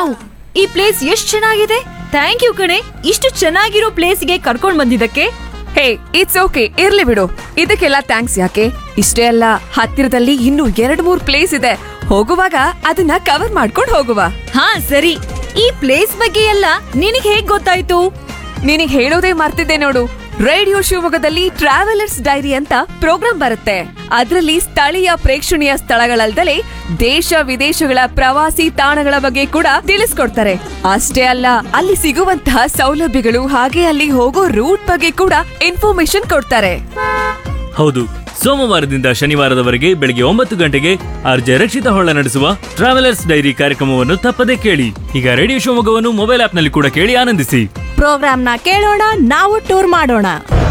wow ಈ place ಎಷ್ಟ್ ಚೆನ್ನಾಗಿದೆ ಥ್ಯಾಂಕ್ ಯು ಕಣೆ ಇಷ್ಟು ಚೆನ್ನಾಗಿರೋ ಪ್ಲೇಸ್ಗೆ ಕರ್ಕೊಂಡ್ ಬಂದಿದ್ದಕ್ಕೆ ಹೇ ಇಟ್ಸ್ ಓಕೆ ಇರ್ಲಿ ಬಿಡು ಇದಕ್ಕೆಲ್ಲ ಥ್ಯಾಂಕ್ಸ್ ಯಾಕೆ ಇಷ್ಟೇ ಅಲ್ಲ ಹತ್ತಿರದಲ್ಲಿ ಇನ್ನೂ ಎರಡ್ ಮೂರ್ ಪ್ಲೇಸ್ ಇದೆ ಹೋಗುವಾಗ ಅದನ್ನ ಕವರ್ ಮಾಡ್ಕೊಂಡು ಹೋಗುವ ಹಾ ಸರಿ ಈ ಪ್ಲೇಸ್ ಬಗ್ಗೆ ಎಲ್ಲ ನಿನಗ್ ಹೇಗ್ ಗೊತ್ತಾಯ್ತು ನಿನಗ್ ಹೇಳೋದೇ ಮರ್ತಿದ್ದೆ ನೋಡು ರೇಡಿಯೋ ಶಿವಮೊಗ್ಗದಲ್ಲಿ ಟ್ರಾವೆಲರ್ಸ್ ಡೈರಿ ಅಂತ ಪ್ರೋಗ್ರಾಂ ಬರುತ್ತೆ ಅದರಲ್ಲಿ ಸ್ಥಳೀಯ ಪ್ರೇಕ್ಷಣೀಯ ಸ್ಥಳಗಳಲ್ದಲೇ ದೇಶ ವಿದೇಶಗಳ ಪ್ರವಾಸಿ ತಾಣಗಳ ಬಗ್ಗೆ ಕೂಡ ತಿಳಿಸ್ಕೊಡ್ತಾರೆ ಅಷ್ಟೇ ಅಲ್ಲ ಅಲ್ಲಿ ಸಿಗುವಂತಹ ಸೌಲಭ್ಯಗಳು ಹಾಗೆ ಅಲ್ಲಿ ಹೋಗೋ ರೂಟ್ ಬಗ್ಗೆ ಕೂಡ ಇನ್ಫಾರ್ಮೇಶನ್ ಕೊಡ್ತಾರೆ ಹೌದು ಸೋಮವಾರದಿಂದ ಶನಿವಾರದವರೆಗೆ ಬೆಳಗ್ಗೆ ಒಂಬತ್ತು ಗಂಟೆಗೆ ಆರ್ಜೆ ರಕ್ಷಿತ ಹೊಳ್ಳ ನಡೆಸುವ ಟ್ರಾವೆಲರ್ಸ್ ಡೈರಿ ಕಾರ್ಯಕ್ರಮವನ್ನು ತಪ್ಪದೇ ಕೇಳಿ ಈಗ ರೇಡಿಯೋ ಶಿವಮೊಗ್ಗವನ್ನು ಮೊಬೈಲ್ ಆಪ್ನಲ್ಲಿ ಕೂಡ ಕೇಳಿ ಆನಂದಿಸಿ ಪ್ರೋಗ್ರಾಮ್ನ ಕೇಳೋಣ ನಾವು ಟೂರ್ ಮಾಡೋಣ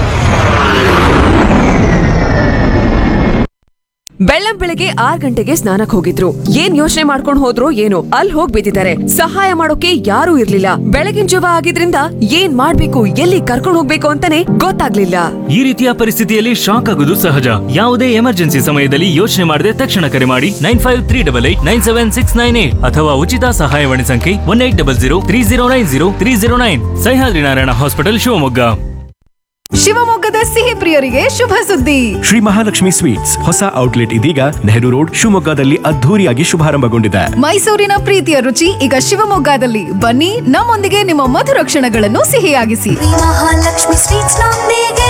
ಬೆಳ್ಳಂ ಬೆಳಗ್ಗೆ ಆರ್ ಗಂಟೆಗೆ ಸ್ನಾನಕ್ ಹೋಗಿದ್ರು ಏನ್ ಯೋಚನೆ ಮಾಡ್ಕೊಂಡ್ ಹೋದ್ರು ಏನೋ ಅಲ್ಲಿ ಹೋಗ್ ಬಿದ್ದಿದ್ದಾರೆ ಸಹಾಯ ಮಾಡೋಕೆ ಯಾರೂ ಇರ್ಲಿಲ್ಲ ಬೆಳಗಿನ ಜವ ಆಗಿದ್ರಿಂದ ಏನ್ ಮಾಡ್ಬೇಕು ಎಲ್ಲಿ ಕರ್ಕೊಂಡ್ ಹೋಗ್ಬೇಕು ಅಂತಾನೆ ಗೊತ್ತಾಗ್ಲಿಲ್ಲ ಈ ರೀತಿಯ ಪರಿಸ್ಥಿತಿಯಲ್ಲಿ ಶಾಕ್ ಆಗುವುದು ಸಹಜ ಯಾವುದೇ ಎಮರ್ಜೆನ್ಸಿ ಸಮಯದಲ್ಲಿ ಯೋಚನೆ ಮಾಡದೆ ತಕ್ಷಣ ಕರೆ ಮಾಡಿ nine five three double eight nine seven six nine eight ಅಥವಾ ಉಚಿತ ಸಹಾಯವಾಣಿ ಸಂಖ್ಯೆ one eight double zero three zero nine zero three zero nine Sahyadri Narayana hospital Shivamogga ಶಿವಮೊಗ್ಗದ ಸಿಹಿ ಪ್ರಿಯರಿಗೆ ಶುಭ ಸುದ್ದಿ ಶ್ರೀ ಮಹಾಲಕ್ಷ್ಮಿ ಸ್ವೀಟ್ಸ್ ಹೊಸ ಔಟ್ಲೆಟ್ ಇದೀಗ ನೆಹರು ರೋಡ್ ಶಿವಮೊಗ್ಗದಲ್ಲಿ ಅದ್ಧೂರಿಯಾಗಿ ಶುಭಾರಂಭಗೊಂಡಿದೆ ಮೈಸೂರಿನ ಪ್ರೀತಿಯ ರುಚಿ ಈಗ ಶಿವಮೊಗ್ಗದಲ್ಲಿ ಬನ್ನಿ ನಮ್ಮೊಂದಿಗೆ ನಿಮ್ಮ ಮಧುರ ಕ್ಷಣಗಳನ್ನು ಸಿಹಿಯಾಗಿಸಿ ಮಹಾಲಕ್ಷ್ಮಿ ಸ್ವೀಟ್ಸ್ ನೊಂದಿಗೆ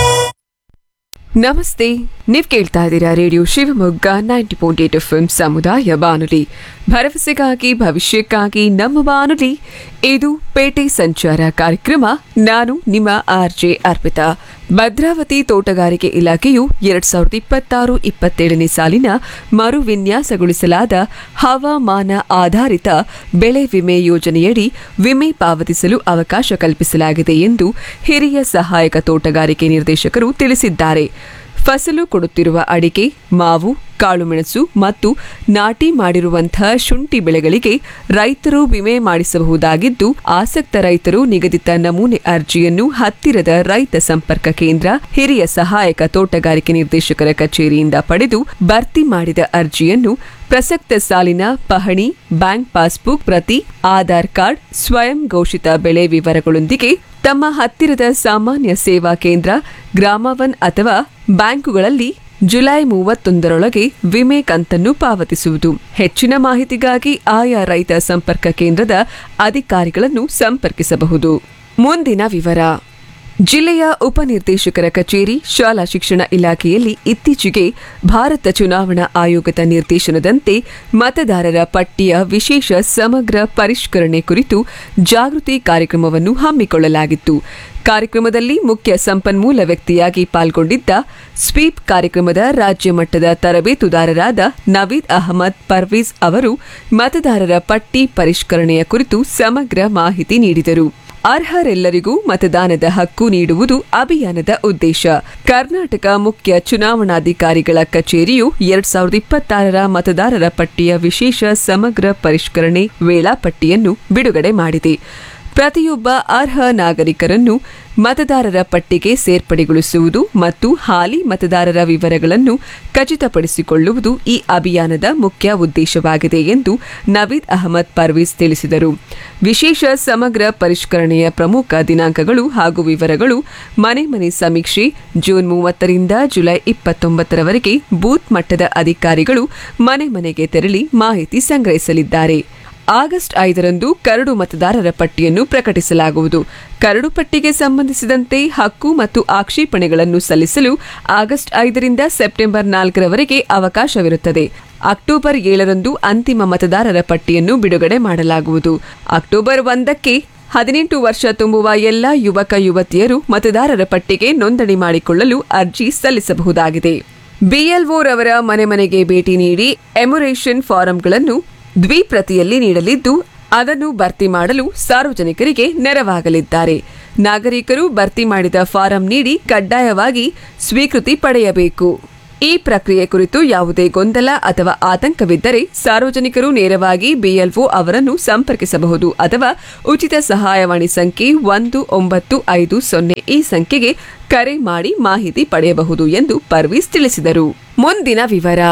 ನಮಸ್ತೆ ನೀವ್ ಕೇಳ್ತಾ ಇದ್ದೀರಾ radio Shivamogga ninety point eight F M ಸಮುದಾಯ ಬಾನುಲಿ ಭರವಸೆಗಾಗಿ ಭವಿಷ್ಯಕ್ಕಾಗಿ ನಮ್ಮ ಬಾನುಲಿ ಇದು ಪೇಟೆ ಸಂಚಾರ ಕಾರ್ಯಕ್ರಮ ನಾನು ನಿಮ್ಮ ಆರ್ ಜೆ ಅರ್ಪಿತಾ ಭದ್ರಾವತಿ ತೋಟಗಾರಿಕೆ ಇಲಾಖೆಯು ಎರಡ್ ಸಾವಿರದ ಇಪ್ಪತ್ತಾರು ಇಪ್ಪತ್ತೇಳನೇ ಸಾಲಿನ ಮರು ವಿನ್ಯಾಸಗೊಳಿಸಲಾದ ಹವಾಮಾನ ಆಧಾರಿತ ಬೆಳೆ ವಿಮೆ ಯೋಜನೆಯಡಿ ವಿಮೆ ಪಾವತಿಸಲು ಅವಕಾಶ ಕಲ್ಪಿಸಲಾಗಿದೆ ಎಂದು ಹಿರಿಯ ಸಹಾಯಕ ತೋಟಗಾರಿಕೆ ನಿರ್ದೇಶಕರು ತಿಳಿಸಿದ್ದಾರೆ ಫಸಲು ಕೊಡುತ್ತಿರುವ ಅಡಿಕೆ ಮಾವು ಕಾಳುಮೆಣಸು ಮತ್ತು ನಾಟಿ ಮಾಡಿರುವಂತಹ ಶುಂಠಿ ಬೆಳೆಗಳಿಗೆ ರೈತರು ವಿಮೆ ಮಾಡಿಸಬಹುದಾಗಿದ್ದು ಆಸಕ್ತ ರೈತರು ನಿಗದಿತ ನಮೂನೆ ಅರ್ಜಿಯನ್ನು ಹತ್ತಿರದ ರೈತ ಸಂಪರ್ಕ ಕೇಂದ್ರ ಹಿರಿಯ ಸಹಾಯಕ ತೋಟಗಾರಿಕೆ ನಿರ್ದೇಶಕರ ಕಚೇರಿಯಿಂದ ಪಡೆದು ಭರ್ತಿ ಮಾಡಿದ ಅರ್ಜಿಯನ್ನು ಪ್ರಸಕ್ತ ಸಾಲಿನ ಪಹಣಿ ಬ್ಯಾಂಕ್ ಪಾಸ್ಬುಕ್ ಪ್ರತಿ ಆಧಾರ್ ಕಾರ್ಡ್ ಸ್ವಯಂ ಘೋಷಿತ ಬೆಳೆ ವಿವರಗಳೊಂದಿಗೆ ತಮ್ಮ ಹತ್ತಿರದ ಸಾಮಾನ್ಯ ಸೇವಾ ಕೇಂದ್ರ ಗ್ರಾಮವನ್ ಅಥವಾ ಬ್ಯಾಂಕುಗಳಲ್ಲಿ ಜುಲೈ ಮೂವತ್ತೊಂದರೊಳಗೆ ವಿಮೆ ಕಂತನ್ನು ಪಾವತಿಸುವುದು ಹೆಚ್ಚಿನ ಮಾಹಿತಿಗಾಗಿ ಆಯಾ ರೈತ ಸಂಪರ್ಕ ಕೇಂದ್ರದ ಅಧಿಕಾರಿಗಳನ್ನು ಸಂಪರ್ಕಿಸಬಹುದು ಮುಂದಿನ ವಿವರ ಜಿಲ್ಲೆಯ ಉಪನಿರ್ದೇಶಕರ ಕಚೇರಿ ಶಾಲಾ ಶಿಕ್ಷಣ ಇಲಾಖೆಯಲ್ಲಿ ಇತ್ತೀಚೆಗೆ ಭಾರತ ಚುನಾವಣಾ ಆಯೋಗದ ನಿರ್ದೇಶನದಂತೆ ಮತದಾರರ ಪಟ್ಟಿಯ ವಿಶೇಷ ಸಮಗ್ರ ಪರಿಷ್ಕರಣೆ ಕುರಿತು ಜಾಗೃತಿ ಕಾರ್ಯಕ್ರಮವನ್ನು ಹಮ್ಮಿಕೊಳ್ಳಲಾಗಿತ್ತು ಕಾರ್ಯಕ್ರಮದಲ್ಲಿ ಮುಖ್ಯ ಸಂಪನ್ಮೂಲ ವ್ಯಕ್ತಿಯಾಗಿ ಪಾಲ್ಗೊಂಡಿದ್ದ ಸ್ವೀಪ್ ಕಾರ್ಯಕ್ರಮದ ರಾಜ್ಯ ಮಟ್ಟದ ತರಬೇತುದಾರರಾದ ನವೀದ್ ಅಹಮದ್ ಪರ್ವೀಜ್ ಅವರು ಮತದಾರರ ಪಟ್ಟಿ ಪರಿಷ್ಕರಣೆಯ ಕುರಿತು ಸಮಗ್ರ ಮಾಹಿತಿ ನೀಡಿದರು ಅರ್ಹರೆಲ್ಲರಿಗೂ ಮತದಾನದ ಹಕ್ಕು ನೀಡುವುದು ಅಭಿಯಾನದ ಉದ್ದೇಶ ಕರ್ನಾಟಕ ಮುಖ್ಯ ಚುನಾವಣಾಧಿಕಾರಿಗಳ ಕಚೇರಿಯು ಎರಡ್ ಸಾವಿರದ ಇಪ್ಪತ್ತಾರರ ಮತದಾರರ ಪಟ್ಟಿಯ ವಿಶೇಷ ಸಮಗ್ರ ಪರಿಷ್ಕರಣೆ ವೇಳಾಪಟ್ಟಿಯನ್ನು ಬಿಡುಗಡೆ ಮಾಡಿದೆ ಪ್ರತಿಯೊಬ್ಬ ಅರ್ಹ ನಾಗರಿಕರನ್ನು ಮತದಾರರ ಪಟ್ಟಿಗೆ ಸೇರ್ಪಡೆಗೊಳಿಸುವುದು ಮತ್ತು ಹಾಲಿ ಮತದಾರರ ವಿವರಗಳನ್ನು ಖಚಿತಪಡಿಸಿಕೊಳ್ಳುವುದು ಈ ಅಭಿಯಾನದ ಮುಖ್ಯ ಉದ್ದೇಶವಾಗಿದೆ ಎಂದು ನವೀದ್ ಅಹಮದ್ ಪರ್ವೀಸ್ ತಿಳಿಸಿದರು ವಿಶೇಷ ಸಮಗ್ರ ಪರಿಷ್ಕರಣೆಯ ಪ್ರಮುಖ ದಿನಾಂಕಗಳು ಹಾಗೂ ವಿವರಗಳು ಮನೆ ಮನೆ ಸಮೀಕ್ಷೆ ಜೂನ್ ಮೂವತ್ತರಿಂದ ಜುಲೈ ಇಪ್ಪತ್ತೊಂಬತ್ತರವರೆಗೆ ಬೂತ್ ಮಟ್ಟದ ಅಧಿಕಾರಿಗಳು ಮನೆ ಮನೆಗೆ ತೆರಳಿ ಮಾಹಿತಿ ಸಂಗ್ರಹಿಸಲಿದ್ದಾರೆ ಆಗಸ್ಟ್ ಐದರಂದು ಕರಡು ಮತದಾರರ ಪಟ್ಟಿಯನ್ನು ಪ್ರಕಟಿಸಲಾಗುವುದು ಕರಡು ಪಟ್ಟಿಗೆ ಸಂಬಂಧಿಸಿದಂತೆ ಹಕ್ಕು ಮತ್ತು ಆಕ್ಷೇಪಣೆಗಳನ್ನು ಸಲ್ಲಿಸಲು ಆಗಸ್ಟ್ ಐದರಿಂದ ಸೆಪ್ಟೆಂಬರ್ ನಾಲ್ಕರವರೆಗೆ ಅವಕಾಶವಿರುತ್ತದೆ ಅಕ್ಟೋಬರ್ ಏಳರಂದು ಅಂತಿಮ ಮತದಾರರ ಪಟ್ಟಿಯನ್ನು ಬಿಡುಗಡೆ ಮಾಡಲಾಗುವುದು ಅಕ್ಟೋಬರ್ ಒಂದಕ್ಕೆ ಹದಿನೆಂಟು ವರ್ಷ ತುಂಬುವ ಎಲ್ಲ ಯುವಕ ಯುವತಿಯರು ಮತದಾರರ ಪಟ್ಟಿಗೆ ನೋಂದಣಿ ಮಾಡಿಕೊಳ್ಳಲು ಅರ್ಜಿ ಸಲ್ಲಿಸಬಹುದಾಗಿದೆ ಬಿಎಲ್ಒ ರವರ ಮನೆ ಮನೆಗೆ ಭೇಟಿ ನೀಡಿ ಎಮೊರೇಷನ್ ಫಾರಂಗಳನ್ನು ದ್ವಿಪ್ರತಿಯಲ್ಲಿ ನೀಡಲಿದ್ದು ಅದನ್ನು ಭರ್ತಿ ಮಾಡಲು ಸಾರ್ವಜನಿಕರಿಗೆ ನೆರವಾಗಲಿದ್ದಾರೆ ನಾಗರಿಕರು ಭರ್ತಿ ಮಾಡಿದ ಫಾರಂ ನೀಡಿ ಕಡ್ಡಾಯವಾಗಿ ಸ್ವೀಕೃತಿ ಪಡೆಯಬೇಕು ಈ ಪ್ರಕ್ರಿಯೆ ಕುರಿತು ಯಾವುದೇ ಗೊಂದಲ ಅಥವಾ ಆತಂಕವಿದ್ದರೆ ಸಾರ್ವಜನಿಕರು ನೇರವಾಗಿ ಬಿಎಲ್ಒ ಅವರನ್ನು ಸಂಪರ್ಕಿಸಬಹುದು ಅಥವಾ ಉಚಿತ ಸಹಾಯವಾಣಿ ಸಂಖ್ಯೆ ಒಂದು ಒಂಬತ್ತು ಐದು ಸೊನ್ನೆ ಈ ಸಂಖ್ಯೆಗೆ ಕರೆ ಮಾಡಿ ಮಾಹಿತಿ ಪಡೆಯಬಹುದು ಎಂದು ಪರ್ವೀಸ್ ತಿಳಿಸಿದರು ಮುಂದಿನ ವಿವರ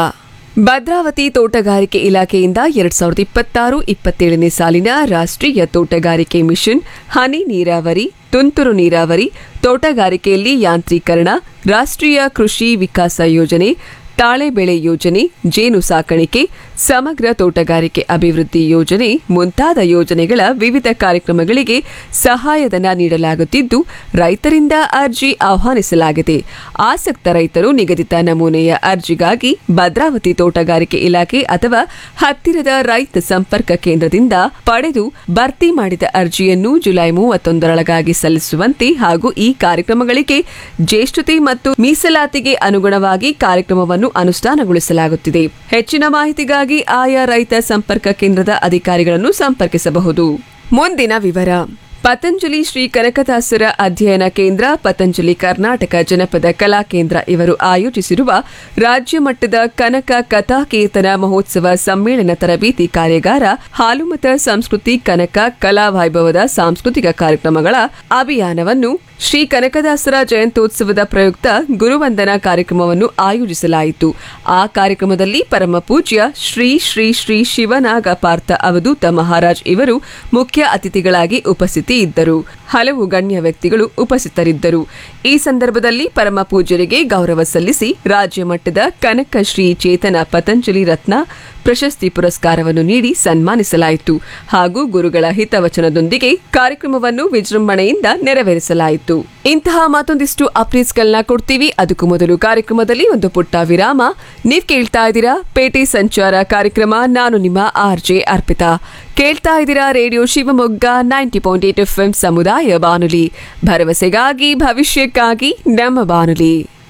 ಭದ್ರಾವತಿ ತೋಟಗಾರಿಕೆ ಇಲಾಖೆಯಿಂದ ಎರಡ್ ಸಾವಿರದ ಇಪ್ಪತ್ತಾರು ಇಪ್ಪತ್ತೇಳನೇ ಸಾಲಿನ ರಾಷ್ಟ್ರೀಯ ತೋಟಗಾರಿಕೆ ಮಿಷನ್ ಹನಿ ನೀರಾವರಿ ತುಂತುರು ನೀರಾವರಿ ತೋಟಗಾರಿಕೆಯಲ್ಲಿ ಯಾಂತ್ರೀಕರಣ ರಾಷ್ಟ್ರೀಯ ಕೃಷಿ ವಿಕಾಸ ಯೋಜನೆ ತಾಳೆ ಬೆಳೆ ಯೋಜನೆ ಜೇನು ಸಾಕಾಣಿಕೆ ಸಮಗ್ರ ತೋಟಗಾರಿಕೆ ಅಭಿವೃದ್ಧಿ ಯೋಜನೆ ಮುಂತಾದ ಯೋಜನೆಗಳ ವಿವಿಧ ಕಾರ್ಯಕ್ರಮಗಳಿಗೆ ಸಹಾಯಧನ ನೀಡಲಾಗುತ್ತಿದ್ದು ರೈತರಿಂದ ಅರ್ಜಿ ಆಹ್ವಾನಿಸಲಾಗಿದೆ ಆಸಕ್ತ ರೈತರು ನಿಗದಿತ ನಮೂನೆಯ ಅರ್ಜಿಗಾಗಿ ಭದ್ರಾವತಿ ತೋಟಗಾರಿಕೆ ಇಲಾಖೆ ಅಥವಾ ಹತ್ತಿರದ ರೈತ ಸಂಪರ್ಕ ಕೇಂದ್ರದಿಂದ ಪಡೆದು ಭರ್ತಿ ಮಾಡಿದ ಅರ್ಜಿಯನ್ನು ಜುಲೈ ಮೂವತ್ತೊಂದರೊಳಗಾಗಿ ಸಲ್ಲಿಸುವಂತೆ ಹಾಗೂ ಈ ಕಾರ್ಯಕ್ರಮಗಳಿಗೆ ಜ್ಯೇಷ್ಠತೆ ಮತ್ತು ಮೀಸಲಾತಿಗೆ ಅನುಗುಣವಾಗಿ ಕಾರ್ಯಕ್ರಮವನ್ನು ಅನುಷ್ಠಾನಗೊಳಿಸಲಾಗುತ್ತಿದೆ ಹೆಚ್ಚಿನ ಮಾಹಿತಿಗಾಗಿ ಆಯಾ ರೈತ ಸಂಪರ್ಕ ಕೇಂದ್ರದ ಅಧಿಕಾರಿಗಳನ್ನು ಸಂಪರ್ಕಿಸಬಹುದು ಮುಂದಿನ ವಿವರ ಪತಂಜಲಿ ಶ್ರೀ ಕನಕದಾಸರ ಅಧ್ಯಯನ ಕೇಂದ್ರ ಪತಂಜಲಿ ಕರ್ನಾಟಕ ಜನಪದ ಕಲಾ ಕೇಂದ್ರ ಇವರು ಆಯೋಜಿಸಿರುವ ರಾಜ್ಯ ಮಟ್ಟದ ಕನಕ ಕಥಾಕೀರ್ತನ ಮಹೋತ್ಸವ ಸಮ್ಮೇಳನ ತರಬೇತಿ ಕಾರ್ಯಾಗಾರ ಹಾಲುಮತ ಸಂಸ್ಕೃತಿ ಕನಕ ಕಲಾ ವೈಭವದ ಸಾಂಸ್ಕೃತಿಕ ಕಾರ್ಯಕ್ರಮಗಳ ಅಭಿಯಾನವನ್ನು ಶ್ರೀ ಕನಕದಾಸರ ಜಯಂತ್ಯೋತ್ಸವದ ಪ್ರಯುಕ್ತ ಗುರುವಂದನಾ ಕಾರ್ಯಕ್ರಮವನ್ನು ಆಯೋಜಿಸಲಾಯಿತು ಆ ಕಾರ್ಯಕ್ರಮದಲ್ಲಿ ಪರಮ ಪೂಜ್ಯ ಶ್ರೀ ಶ್ರೀ ಶ್ರೀ ಶಿವನಾಗ ಪಾರ್ಥ ಅವಧೂತ ಮಹಾರಾಜ್ ಇವರು ಮುಖ್ಯ ಅತಿಥಿಗಳಾಗಿ ಉಪಸ್ಥಿತಿ ಇದ್ದರು ಹಲವು ಗಣ್ಯ ವ್ಯಕ್ತಿಗಳು ಉಪಸ್ಥಿತರಿದ್ದರು ಈ ಸಂದರ್ಭದಲ್ಲಿ ಪರಮ ಪೂಜ್ಯರಿಗೆ ಗೌರವ ಸಲ್ಲಿಸಿ ರಾಜ್ಯ ಮಟ್ಟದ ಕನಕ ಶ್ರೀ ಚೇತನ ಪತಂಜಲಿ ರತ್ನ ಪ್ರಶಸ್ತಿ ಪುರಸ್ಕಾರವನ್ನು ನೀಡಿ ಸನ್ಮಾನಿಸಲಾಯಿತು ಹಾಗೂ ಗುರುಗಳ ಹಿತವಚನದೊಂದಿಗೆ ಕಾರ್ಯಕ್ರಮವನ್ನು ವಿಜೃಂಭಣೆಯಿಂದ ನೆರವೇರಿಸಲಾಯಿತು ಇಂತಹ ಮತ್ತೊಂದಿಷ್ಟು ಅಪ್ಡೇಟ್ಸ್ಗಳನ್ನ ಕೊಡ್ತೀವಿ ಅದಕ್ಕೂ ಮೊದಲು ಕಾರ್ಯಕ್ರಮದಲ್ಲಿ ಒಂದು ಪುಟ್ಟ ವಿರಾಮ ನೀವ್ ಕೇಳ್ತಾ ಇದ್ದೀರಾ ಪೇಟೆ ಸಂಚಾರ ಕಾರ್ಯಕ್ರಮ ನಾನು ನಿಮ್ಮ ಆರ್ ಜೆ ಅರ್ಪಿತಾ ಕೇಳ್ತಾ ಇದ್ದೀರಾ radio Shivamogga ninety point eight F ಸಮುದಾಯ ಬಾನುಲಿ ಭರವಸೆಗಾಗಿ ಭವಿಷ್ಯಕ್ಕಾಗಿ ನಮ್ಮ ಬಾನುಲಿ